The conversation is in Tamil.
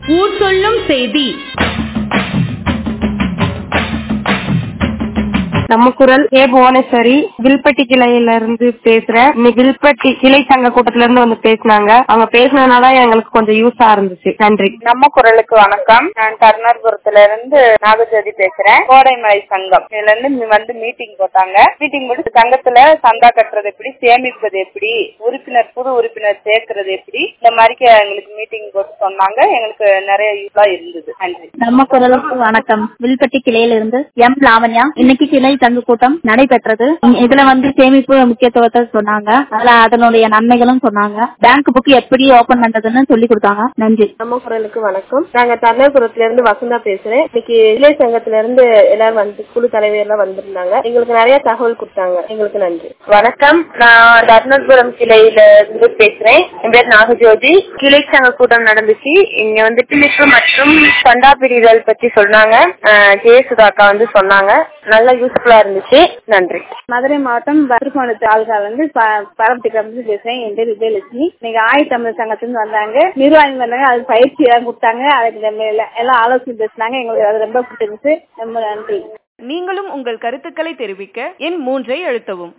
ஊர் சொல்லும் செய்தி நம்ம குரல் ஏ புவனேஸ்வரி வில்பட்டி கிளையில இருந்து பேசுறேன் இன்னைக்கு வில்பட்டி கிளை சங்க கூட்டத்துல இருந்து வந்து பேசினாங்க அவங்க பேசினதுனால எங்களுக்கு கொஞ்சம் யூஸா இருந்துச்சு நன்றி நம்ம குரலுக்கு வணக்கம் நான் கருணாபுரத்துல இருந்து நாகஜோதி பேசுறேன் கோடைமலை சங்கம் இதுல இருந்து வந்து மீட்டிங் போட்டாங்க மீட்டிங் முடிச்சு சங்கத்துல சந்தா கட்டுறது எப்படி சேமிப்பது எப்படி உறுப்பினர் புது உறுப்பினர் சேர்க்கறது எப்படி இந்த மாதிரி எங்களுக்கு மீட்டிங் போட்டு சொன்னாங்க எங்களுக்கு நிறைய யூஸா இருந்தது நன்றி நம்ம குரலுக்கு வணக்கம் வில்பட்டி கிளையில இருந்து எம் லாவண்யா இன்னைக்கு கிளை தங்கு கூட்டம் நடைபெற்றது இதுல வந்து சேமிப்பு முக்கியத்துவத்தை சொன்னாங்க அதுல அதனுடைய நன்மைகளும் சொன்னாங்க பேங்க் புக் எப்படி ஓபன் பண்றதுன்னு சொல்லி கொடுத்தாங்க நன்றி நம்ம குரலுக்கு வணக்கம் நாங்க தர்ணபுரத்துல இருந்து வசந்தா பேசுறேன் இன்னைக்கு இளைய சங்கத்துல இருந்து எல்லாரும் வந்து குழு தலைவர் எல்லாம் வந்திருந்தாங்க எங்களுக்கு நிறைய தகவல் கொடுத்தாங்க எங்களுக்கு நன்றி வணக்கம் நான் தர்ணபுரம் கிளையில இருந்து பேசுறேன் என் பேர் நாகஜோதி கிளை சங்க கூட்டம் நடந்துச்சு இங்க வந்து பிலிப்பு மற்றும் சண்டா பிரிதல் பத்தி சொன்னாங்க அஹ் ஜெயசுதாக்கா வந்து சொன்னாங்க நல்லா யூஸ்ஃபுல்லா இருந்துச்சு நன்றி மதுரை மாவட்டம் திருப்பணத்து ஆள்கார் வந்து பரமத்திட்ட வந்து பேசுறேன் என் பேர் விஜயலட்சுமி இன்னைக்கு ஆயுள் தமிழ் சங்கத்துல வந்தாங்க நிர்வாகம் வந்தாங்க அது பயிற்சி எல்லாம் கொடுத்தாங்க அதுக்கு நம்ம எல்லாம் எல்லாம் ஆலோசனை பேசினாங்க எங்களுக்கு அது ரொம்ப பிடிச்சிருந்துச்சு ரொம்ப நன்றி நீங்களும் உங்கள் கருத்துக்களை தெரிவிக்க எண் மூன்றை அழுத்தவும்